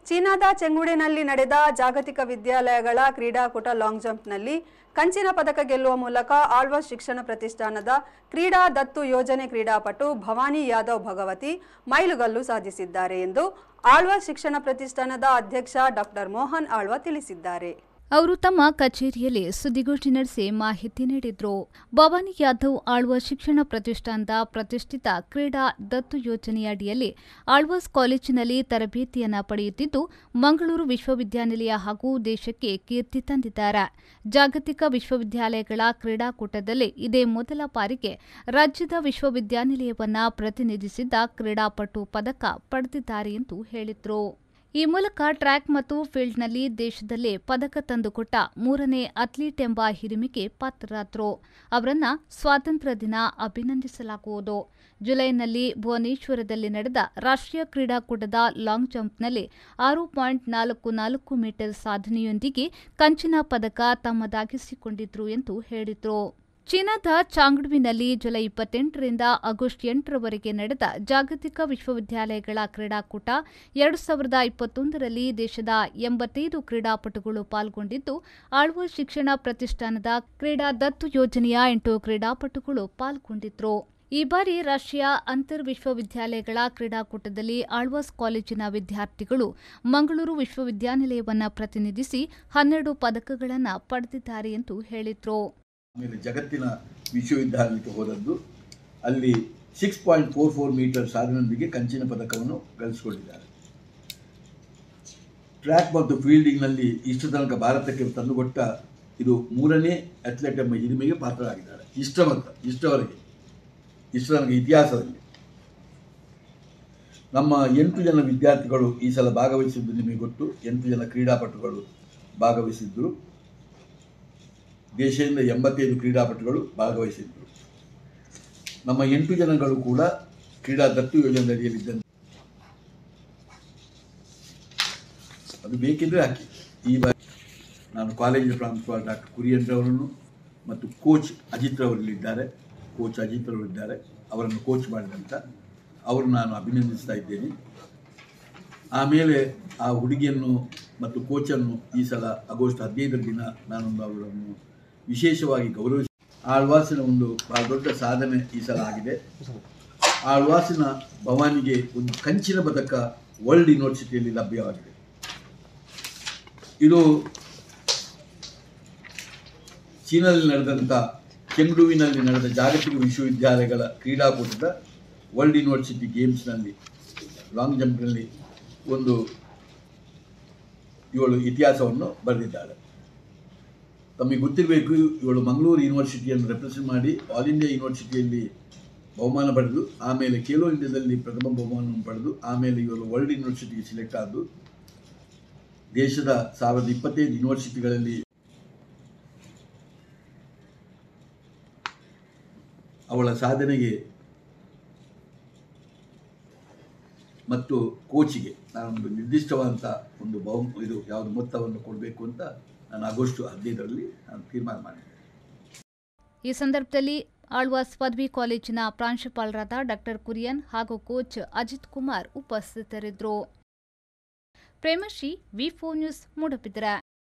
ಚೀನಾದ ಚೆಂಗುಡಿನಲ್ಲಿ ನಡೆದ ಜಾಗತಿಕ ವಿದ್ಯಾಲಯಗಳ ಕ್ರೀಡಾಕೂಟ ಲಾಂಗ್ ಜಂಪ್ನಲ್ಲಿ ಕಂಚಿನ ಪದಕ ಗೆಲ್ಲುವ ಮೂಲಕ ಆಳ್ವಾಸ್ ಶಿಕ್ಷಣ ಪ್ರತಿಷ್ಠಾನದ ಕ್ರೀಡಾ ದತ್ತು ಯೋಜನೆ ಕ್ರೀಡಾಪಟು ಭವಾನಿ ಯಾದವ್ ಭಗವತಿ ಮೈಲುಗಲ್ಲು ಸಾಧಿಸಿದ್ದಾರೆ ಎಂದು ಆಳ್ವಾಸ್ ಶಿಕ್ಷಣ ಪ್ರತಿಷ್ಠಾನದ ಅಧ್ಯಕ್ಷ ಡಾಕ್ಟರ್ ಮೋಹನ್ ಆಳ್ವ ತಿಳಿಸಿದ್ದಾರೆ ಅವರು ತಮ್ಮ ಕಚೇರಿಯಲ್ಲಿ ಸುದ್ದಿಗೋಷ್ಠಿ ನಡೆಸಿ ಮಾಹಿತಿ ನೀಡಿದ್ರು ಭವಾನಿ ಯಾದವ್ ಆಳ್ವ ಶಿಕ್ಷಣ ಪ್ರತಿಷ್ಠಾನದ ಪ್ರತಿಷ್ಠಿತ ಕ್ರೀಡಾ ದತ್ತು ಯೋಜನೆಯಡಿಯಲ್ಲಿ ಆಳ್ವಾಸ್ ಕಾಲೇಜಿನಲ್ಲಿ ತರಬೇತಿಯನ್ನ ಪಡೆಯುತ್ತಿದ್ದು ಮಂಗಳೂರು ವಿಶ್ವವಿದ್ಯಾನಿಲಯ ಹಾಗೂ ದೇಶಕ್ಕೆ ಕೀರ್ತಿ ತಂದಿದ್ದಾರೆ ಜಾಗತಿಕ ವಿಶ್ವವಿದ್ಯಾಲಯಗಳ ಕ್ರೀಡಾಕೂಟದಲ್ಲಿ ಇದೇ ಮೊದಲ ಬಾರಿಗೆ ರಾಜ್ಯದ ವಿಶ್ವವಿದ್ಯಾನಿಲಯವನ್ನ ಪ್ರತಿನಿಧಿಸಿದ್ದ ಕ್ರೀಡಾಪಟು ಪದಕ ಪಡೆದಿದ್ದಾರೆ ಎಂದು ಹೇಳಿದ್ರು ಈ ಮೂಲಕ ಟ್ರ್ಯಾಕ್ ಮತ್ತು ಫೀಲ್ಡ್ನಲ್ಲಿ ದೇಶದಲ್ಲೇ ಪದಕ ತಂದುಕೊಟ್ಟ ಮೂರನೇ ಅಥ್ಲೀಟ್ ಎಂಬ ಹಿರಿಮೆಗೆ ಪಾತ್ರರಾದರು ಅವರನ್ನ ಸ್ವಾತಂತ್ರ್ಯ ದಿನ ಅಭಿನಂದಿಸಲಾಗುವುದು ಜುಲೈನಲ್ಲಿ ಭುವನೇಶ್ವರದಲ್ಲಿ ನಡೆದ ರಾಷ್ಟ್ರೀಯ ಕ್ರೀಡಾಕೂಟದ ಲಾಂಗ್ ಜಂಪ್ನಲ್ಲಿ ಆರು ಪಾಯಿಂಟ್ ನಾಲ್ಕು ನಾಲ್ಕು ಮೀಟರ್ ಸಾಧನೆಯೊಂದಿಗೆ ಕಂಚಿನ ಪದಕ ತಮ್ಮದಾಗಿಸಿಕೊಂಡಿದ್ರು ಎಂದು ಹೇಳಿದರು ಚೀನಾದ ಚಾಂಗ್ಡುವಿನಲ್ಲಿ ಜುಲೈ ಇಪ್ಪತ್ತೆಂಟರಿಂದ ಆಗಸ್ಟ್ ಎಂಟರವರೆಗೆ ನಡೆದ ಜಾಗತಿಕ ವಿಶ್ವವಿದ್ಯಾಲಯಗಳ ಕ್ರೀಡಾಕೂಟ ಎರಡು ಸಾವಿರದ ಇಪ್ಪತ್ತೊಂದರಲ್ಲಿ ದೇಶದ ಎಂಬತ್ತೈದು ಕ್ರೀಡಾಪಟುಗಳು ಪಾಲ್ಗೊಂಡಿದ್ದು ಆಳ್ವ ಶಿಕ್ಷಣ ಪ್ರತಿಷ್ಠಾನದ ಕ್ರೀಡಾ ದತ್ತು ಯೋಜನೆಯ ಎಂಟು ಕ್ರೀಡಾಪಟುಗಳು ಪಾಲ್ಗೊಂಡಿದ್ರು ಈ ಬಾರಿ ರಾಷ್ಟ್ರೀಯ ಅಂತರ್ ವಿಶ್ವವಿದ್ಯಾಲಯಗಳ ಕ್ರೀಡಾಕೂಟದಲ್ಲಿ ಆಳ್ವಾಸ್ ಕಾಲೇಜಿನ ವಿದ್ಯಾರ್ಥಿಗಳು ಮಂಗಳೂರು ವಿಶ್ವವಿದ್ಯಾನಿಲಯವನ್ನ ಪ್ರತಿನಿಧಿಸಿ ಹನ್ನೆರಡು ಪದಕಗಳನ್ನು ಪಡೆದಿದ್ದಾರೆ ಎಂದು ಹೇಳಿದ್ರು ಆಮೇಲೆ ಜಗತ್ತಿನ ವಿಶ್ವವಿದ್ಯಾಲಯಕ್ಕೆ ಹೋದದ್ದು ಅಲ್ಲಿ six point four four meter ಸಾಧನೆಯೊಂದಿಗೆ ಕಂಚಿನ ಪದಕವನ್ನು ಗಳಿಸಿಕೊಂಡಿದ್ದಾರೆ ಟ್ರ್ಯಾಕ್ ಮತ್ತು ಫೀಲ್ಡಿಂಗ್ನಲ್ಲಿ ಇಷ್ಟು ತನಕ ಭಾರತಕ್ಕೆ ತಂದುಕೊಟ್ಟ ಇದು ಮೂರನೇ ಅಥ್ಲೆಟ್ ಎಂಬ ಹಿರಿಮೆಗೆ ಪಾತ್ರರಾಗಿದ್ದಾರೆ ಇಷ್ಟವತ್ತ ಇಷ್ಟವರೆಗೆ ಇಷ್ಟು ತನಕ ಇತಿಹಾಸದಲ್ಲಿ ನಮ್ಮ ಎಂಟು ಜನ ವಿದ್ಯಾರ್ಥಿಗಳು ಈ ಸಲ ಭಾಗವಹಿಸಿದ್ದು ನಿಮಗೆ ಗೊತ್ತು ಎಂಟು ಜನ ಕ್ರೀಡಾಪಟುಗಳು ಭಾಗವಹಿಸಿದ್ದರು ದೇಶದಿಂದ ಎಂಬತ್ತೈದು ಕ್ರೀಡಾಪಟುಗಳು ಭಾಗವಹಿಸಿದ್ದರು ನಮ್ಮ ಎಂಟು ಜನಗಳು ಕೂಡ ಕ್ರೀಡಾ ದತ್ತು ಯೋಜನೆ ಅಡಿಯಲ್ಲಿದ್ದಂತೆ ಅದು ಬೇಕಿದ್ರೆ ಹಾಕಿ ಈ ಬಾರಿ ನಾನು ಕಾಲೇಜಿನ ಪ್ರಾಂಶುಪಾಲ ಡಾಕ್ಟರ್ ಕುರಿಯನ್ ಅವರನ್ನು ಮತ್ತು ಕೋಚ್ ಅಜಿತ್ ರವರಲ್ಲಿದ್ದಾರೆ ಕೋಚ್ ಅಜಿತ್ ರವರಿದ್ದಾರೆ ಅವರನ್ನು ಕೋಚ್ ಮಾಡಿದಂಥ ಅವರು ನಾನು ಅಭಿನಂದಿಸ್ತಾ ಇದ್ದೇನೆ ಆಮೇಲೆ ಆ ಹುಡುಗಿಯನ್ನು ಮತ್ತು ಕೋಚನ್ನು ಈ ಸಲ ಆಗಸ್ಟ್ ಹದಿನೈದರ ದಿನ ನಾನೊಂದು ಅವರನ್ನು ವಿಶೇಷವಾಗಿ ಗೌರವಿಸಿ ಆಳ್ವಾಸಿನ ಒಂದು ಬಹಳ ದೊಡ್ಡ ಸಾಧನೆ ಈ ಸಲ ಆಗಿದೆ ಆಳ್ವಾಸಿನ ಭವಾನಿಗೆ ಒಂದು ಕಂಚಿನ ಪದಕ ವರ್ಲ್ಡ್ ಯೂನಿವರ್ಸಿಟಿಯಲ್ಲಿ ಲಭ್ಯವಾಗಿದೆ ಇದು ಚೀನಾದಲ್ಲಿ ನಡೆದಂಥ ಚೆಂಗ್ಡುವಿನಲ್ಲಿ ನಡೆದ ಜಾಗತಿಕ ವಿಶ್ವವಿದ್ಯಾಲಯಗಳ ಕ್ರೀಡಾಕೂಟದ ವರ್ಲ್ಡ್ ಯೂನಿವರ್ಸಿಟಿ ಗೇಮ್ಸ್ನಲ್ಲಿ ಲಾಂಗ್ ಜಂಪ್ನಲ್ಲಿ ಒಂದು ಇವಳು ಇತಿಹಾಸವನ್ನು ಬರೆದಿದ್ದಾಳೆ ತಮಗೆ ಗೊತ್ತಿರಬೇಕು ಇವಳು ಮಂಗಳೂರು ಯೂನಿವರ್ಸಿಟಿಯನ್ನು ರೆಪ್ರೆಸೆಂಟ್ ಮಾಡಿ ಆಲ್ ಇಂಡಿಯಾ ಯೂನಿವರ್ಸಿಟಿಯಲ್ಲಿ ಬಹುಮಾನ ಪಡೆದು ಆಮೇಲೆ ಖೇಲೋ ಇಂಡಿಯಾದಲ್ಲಿ ಪ್ರಥಮ ಬಹುಮಾನವನ್ನು ಪಡೆದು ಆಮೇಲೆ ಇವರು ವರ್ಲ್ಡ್ ಯೂನಿವರ್ಸಿಟಿಗೆ ಸಿಲೆಕ್ಟ್ ಆದ್ದು ದೇಶದ ಸಾವಿರದ ಇಪ್ಪತ್ತೈದು ಯೂನಿವರ್ಸಿಟಿಗಳಲ್ಲಿ ಅವಳ ಸಾಧನೆಗೆ ಮತ್ತು ಕೋಚಿಗೆ ನಾನೊಂದು ನಿರ್ದಿಷ್ಟವಾದಂಥ ಒಂದು ಬಹು ಇದು ಯಾವುದು ಮೊತ್ತವನ್ನು ಕೊಡಬೇಕು ಅಂತ ನಾನು ಆಗಸ್ಟ್ ಹದಿನೈದರಲ್ಲಿ ನಾನು ತೀರ್ಮಾನ ಮಾಡಿದ್ದೆ ಈ ಸಂದರ್ಭದಲ್ಲಿ ಆಳ್ವಾಸ್ ಪದವಿ ಕಾಲೇಜಿನ ಪ್ರಾಂಶುಪಾಲರಾದ ಡಾಕ್ಟರ್ ಕುರಿಯನ್ ಹಾಗೂ ಕೋಚ್ ಅಜಿತ್ ಕುಮಾರ್ ಉಪಸ್ಥಿತರಿದ್ದರು Premashree V four news Moodbidri